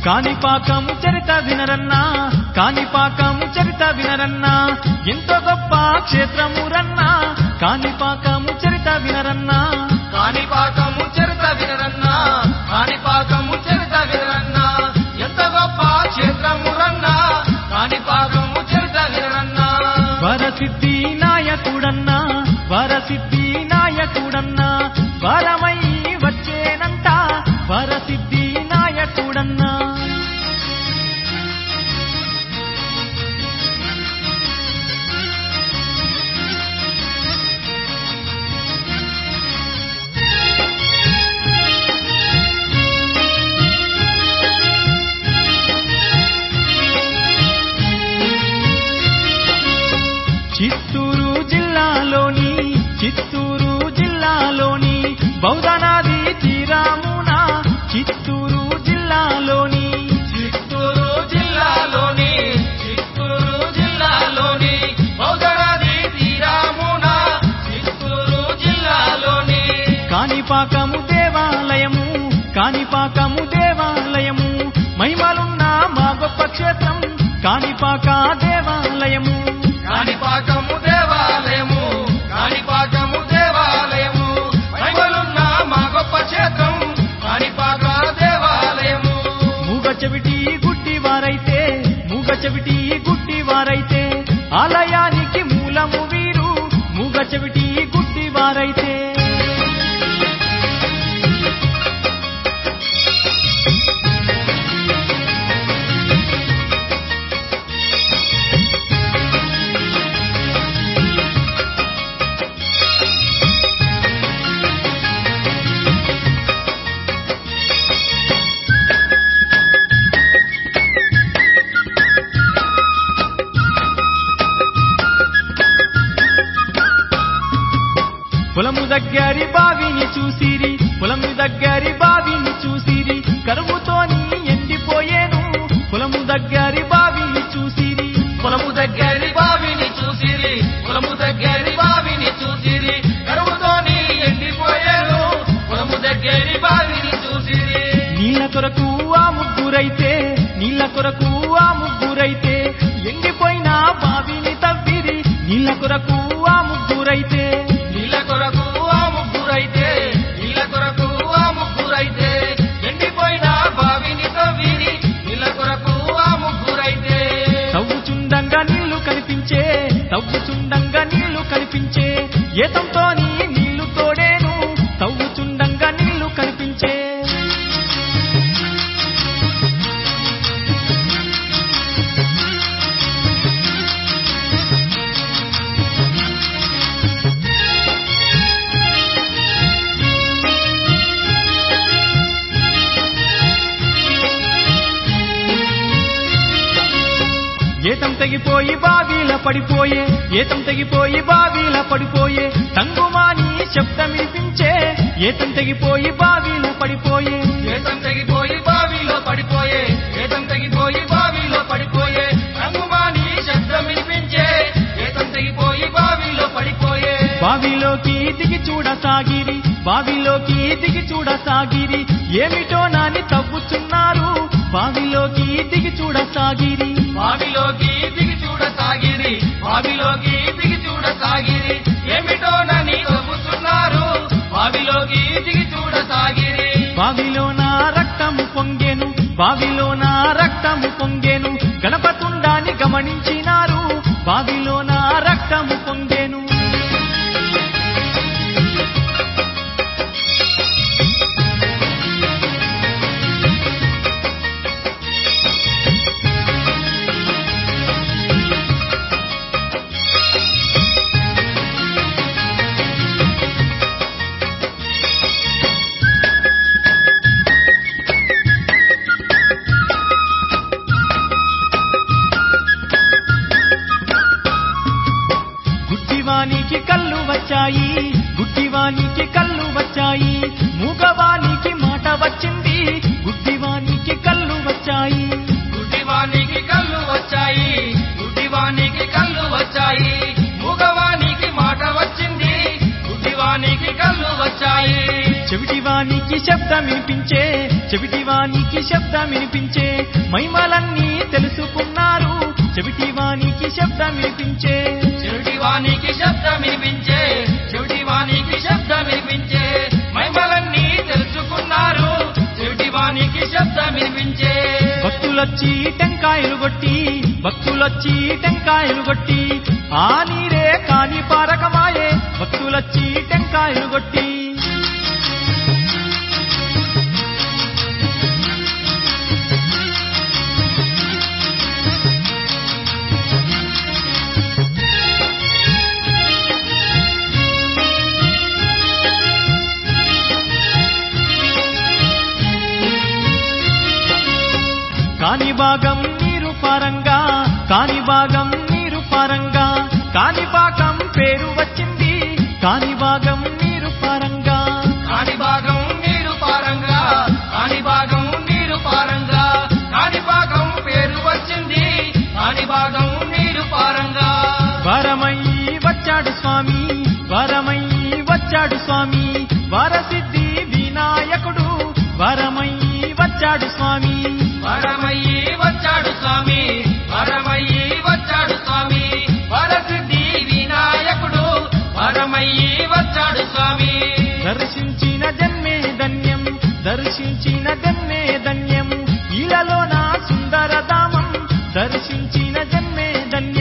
కాణిపాకము చరిత వినరన్నా కాణిపాకము చరిత వినరన్నా ఎంతో గొప్ప క్షేత్రము రన్నా కాణిపాకము చరిత వినరన్నా కాణిపాకము చరిత వినరన్నా కాణిపాకము చరిత వినరన్నా ఎంత గొప్ప క్షేత్రము రన్నా కాణిపాకము చరిత వినరన్నా వరసిద్ధి నాయకుడన్నా వరసిద్ధి నాయకుడన్నా వరమై వచ్చేనంట వరసిద్ధి నాయకుడన్నా చిత్తూరు జిల్లాలోని చిత్తూరు జిల్లాలోని బౌద్ధనాది తీరామున చిత్తూరు జిల్లాలోని చిత్తూరు జిల్లాలోని చిత్తూరు జిల్లాలోని బౌద్ధనది తీరామున చిత్తూరు జిల్లాలోని కాణిపాకము దేవాలయము కాణిపాకము దేవాలయము మహిమలున్న మా గొప్ప క్షేత్రం కాణిపాక దేవాలయము కాణిపాకము దేవాలయము కాణిపాకము దేవాలయము మహిమలున్న మా గొప్ప క్షేత్రం కాణిపాక దేవాలయము మూగ చెవిటి గుడ్డి వారైతే మూగ చెవిటి గుడ్డి వారైతే ఆలయానికి మూలము వీరు మూగ చెవిటి గుడ్డి వారైతే పొలము దగ్గరి బావిని చూసిరి పొలము దగ్గరి బావిని చూసిరి కరువుతోని ఎండిపోయేను పొలము దగ్గరి బావిని చూసిరి పొలము దగ్గరి బావిని చూసిరి పొలము దగ్గరి బావిని చూసిరి కరువుతోని ఎండిపోయారు పొలము దగ్గరి బావిని చూసిరి నీళ్ళ కొరకు ఆ ముగ్గురైతే నీళ్ళ కొరకు ఆ ముగ్గురైతే ఎండిపోయిన బావిని తవ్విరి నీళ్ళ కొరకు ఆ ముగ్గురైతే నీళ్ళ కొరకు ఆ ముగ్గురైతే నీళ్ళ కొరకు ఆ ముగ్గురైతే ఎండిపోయిన బావిని తవ్విరి నీళ్ళ కొరకు ఆ ముగ్గురైతే తవ్వుచుండంగా నీళ్లు కనిపించే తవ్వుచుండంగా నీళ్లు కనిపించే ఏతంతో నీళ్లు తోడేను తవ్వుచుండంగా నీళ్లు కనిపించే ఏతం తెగిపోయి బావిల పడిపోయే ఏతం తెగిపోయి బావిల పడిపోయే తంగుమాని శబ్దం వినిపించే ఏతం తెగిపోయి బావిల పడిపోయే ఏతం తెగిపోయి బావిలో పడిపోయే ఏతం తెగిపోయి బావిలో పడిపోయే రంగుమాని శబ్దం వినిపించే ఏతం తెగిపోయి బావిలో పడిపోయే బావిలోకి దిగి చూడసాగిరి బావిలోకి దిగి చూడసాగిరి ఏమిటో నాని తవ్వుచున్నారు బావిలోకి దిగి చూడసాగిరి బావిలోకి దిగి చూడసాగిరి బావిలోకి దిగి చూడసాగిరి ఏమిటో నని తవ్వుతున్నారు బావిలోకి దిగి చూడసాగిరి బావిలోన రక్తము పొంగెను బావిలోన రక్తము పొంగెను గణపతుండాన్ని గమనించినారు బావిలోన రక్తము పొంగెను గుడ్డివానికి కళ్ళు వచ్చాయి గుడ్డివానికి కళ్ళు వచ్చాయి మూగవానికి మాట వచ్చింది గుడ్డివానికి కళ్ళు వచ్చాయి గుడ్డివానికి కళ్ళు వచ్చాయి గుడ్డివానికి కళ్ళు వచ్చాయి మూగవానికి మాట వచ్చింది గుడ్డివానికి కళ్ళు వచ్చాయి చెవిటి చెవిటివానికి శబ్దం వినిపించే చెవిటివానికి శబ్దం వినిపించే మైమలన్నీ తెలుసుకున్నారు చెవిటివానికి శబ్దం వినిపించే చెవిటివానికి శబ్దం వినిపించే చెవిటివానికి శబ్దం వినిపించే మైమలన్నీ తెలుసుకున్నారు చెవిటివానికి శబ్దం వినిపించే భక్తులొచ్చి టెంకాయలు కొట్టి భక్తులొచ్చి టెంకాయలు కొట్టి ఆ నీరే కాని పారకమాయే భక్తులొచ్చి టెంకాయలు కొట్టి కాని భాగం నీరు పారంగా కాని భాగం నీరు పారంగా కాని పాకం పేరు వచ్చింది కాని భాగం నీరు పారంగా కాని భాగం నీరు పారంగా కాని భాగం నీరు పారంగా కాని భాగం పేరు వచ్చింది కాని భాగం నీరు పారంగా వరమయ్యి వచ్చాడు స్వామి వరమయ్యి వచ్చాడు స్వామి వరసిద్ధి వినాయకుడు వరమయ్యి వచ్చాడు స్వామి వరమయ్యి వచ్చాడు స్వామి వరమయ్యి వచ్చాడు స్వామి వరసిద్ధి వినాయకుడు వరమయ్యి వచ్చాడు స్వామి దర్శించిన జన్మే ధన్యం దర్శించిన జన్మే ధన్యం ఇలాలో నా సుందరధామం దర్శించిన జన్మే ధన్యం